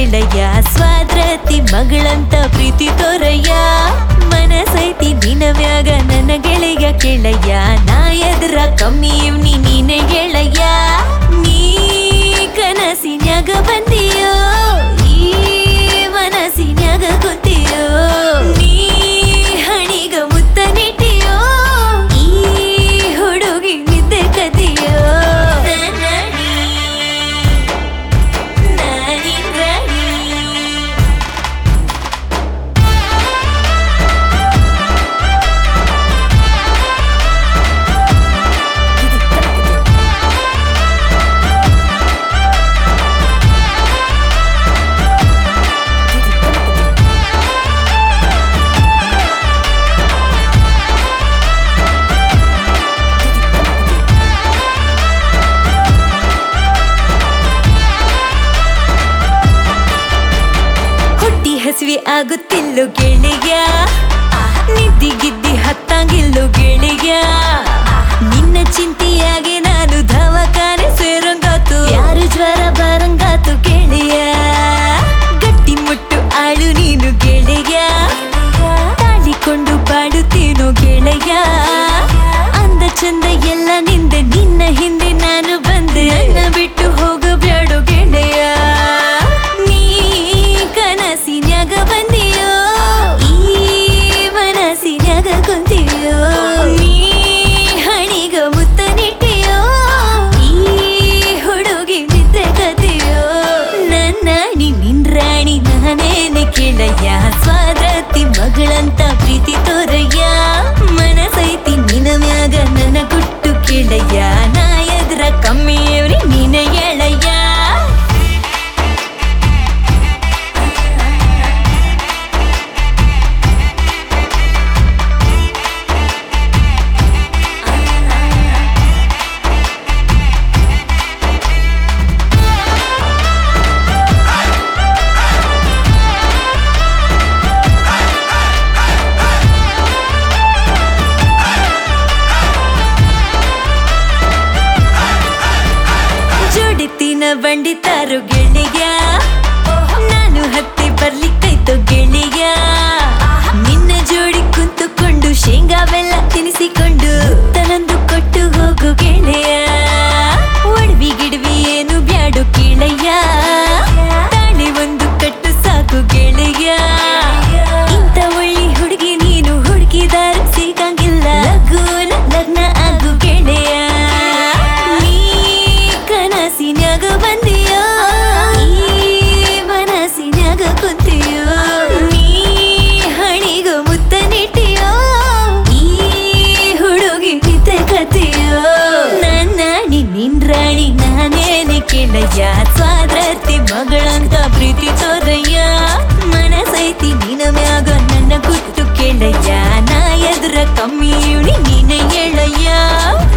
ಕೇಳಯ್ಯ ಸ್ವಾದ್ರತಿ ಮಗಳಂತ ಪ್ರೀತಿ ತೋರಯ್ಯ ಮನಸೈತಿ ದಿನವ್ಯಾಗ ನನ್ನ ಗೆಳೆಯ ಕೇಳಯ್ಯ ನಾ ಎದುರ ಕಮ್ಮಿ ಇವ್ನಿ ನೀನೆ ಹೇಳಯ್ಯ ನೀ ಕನಸಿನ್ಯಾಗ ಬಂದಿಯೋ ಈ ಮನಸ್ಸಿನ್ಯಾಗ ಗೊತ್ತಿಯೋ ನೀ ಹಣಿಗ ಮುತ್ತ ನಿಟ್ಟಿಯೋ ಈ ಹುಡುಗಿ ನಿದ್ದೆ ಕದಿಯೋ ನಾನಿ ನಾನಿ ರಾಣಿ ಹೊಟ್ಟಿ ಹಸಿವೆ ಆಗುತ್ತಿಲ್ಲು ಗೆಳೆಯ ನಿದ್ದಿ ಗಿದ್ದಿ ಹತ್ತಂಗಿಲ್ಲು ಗೆಳೆಯ ನಿನ್ನ ಚಿಂತೆಯಾಗಿ ನಾನು ದವಾಖಾನೆ ಸೇರಂಗಾತು ಯಾರು ಜ್ವರ ಬರಂಗಾತು ಗೆಳೆಯ ಗಟ್ಟಿ ಮುಟ್ಟು ಆಳು ನೀನು ಗೆಳೆಯ ತಾಳಿಕೊಂಡು ಬಾಡುತ್ತೇನೋ ಗೆಳೆಯ ಅಂದ ಚಂದ ಎಲ್ಲ ನಿಂದೆ ನಿನ್ನ ಹಿಂದೆ ನಾನು ಬಂದೆ ನನ್ನ ಬಿಟ್ಟು ಹೋಗಬೇಡ ಗೆಳೆಯ ನೀ ಕನಸಿನ್ಯಾಗ ಬಂದಿಯೋ ಈ ಮನಸ್ಸಿನ್ಯಾಗ ಕುಂತಿಯೋ ನೀ ಹಣಿಗ ಮುತ್ತ ನಿಟ್ಟಿಯೋ ಈ ಹುಡುಗಿ ನಿದ್ದೆ ಕದಿಯೋ ನನ್ನ ನಿನ್ನ ರಾಣಿ ನಾನೇನೆ ಕೇಳಯ್ಯ ಸ್ವಾದತಿ ಮಗಳಂತ ಪ್ರೀತಿ ತೋರಯ್ಯ ಮನಸೈತಿ ನಿನ ಮ್ಯಾಗ ನನ್ನ ಗುಟ್ಟು ಕೇಳಯ್ಯ ನಾ ಎದ್ರ ಕಮ್ಮಿ ಅವ್ರಿ ನೀನ ಹೇಳಯ್ಯ ಜೋಡಿತಿನ ಬಂಡಿ ತಾರು ಗೆಳೆಯ ನಾನು ಹತ್ತಿ ಬರ್ಲಿಕ್ಕೈತು ಗೆಳೆಯ ನಿನ್ನ ಜೋಡಿ ಕುಂತುಕೊಂಡು ಶೇಂಗಾ ಬೆಲ್ಲ ತಿನಿಸಿಕೊಂಡು ತನಂದು ಕೊಟ್ಟು ಹೋಗು ಗೆಳೆಯ ಒಡವಿ ಗಿಡವಿ ಏನು ಬ್ಯಾಡು ಕೇಳಯ್ಯ ತಾಳಿ ಒಂದು ಕಟ್ಟು ಸಾಕು ಗೆಳೆಯ ಇಂಥ ಒಳ್ಳಿ ಹುಡುಗಿ ನೀನು ಹುಡುಕಿದಾರ ಸಿಗಂಗಿಲ್ಲ ಲಗುನ ಲಗ್ನ ಆಗು ಗೆಳೆಯ ನೀ ಕನಸಿನ್ಯಾಗ ಬಂದಿಯೋ ಈ ಮನಸ್ಸಿನ್ಯಾಗ ಕುಂತಿಯೋ ನೀ ಹಣಿಗ ಮುತ್ತ ನಿಟ್ಟಿಯೋ ಈ ಹುಡುಗಿ ನಿದ್ದೆ ಕತಿಯೋ ನನ್ನ ನಿನ್ನ ರಾಣಿ ನಾನೇನೆ ಕೇಳಯ್ಯ ಸ್ವಾದ್ರತಿ ಮಗಳಂತ ಪ್ರೀತಿ ತೋರಯ್ಯ ಮನಸೈತಿ ನಿನ ಮ್ಯಾಗ ನನ್ನ ಗುಟ್ಟು ಕೇಳಯ್ಯ ನಾ ಎದುರ ಕಮ್ಮಿ ಇವ್ನಿ ನೀನೆ ಹೇಳಯ್ಯ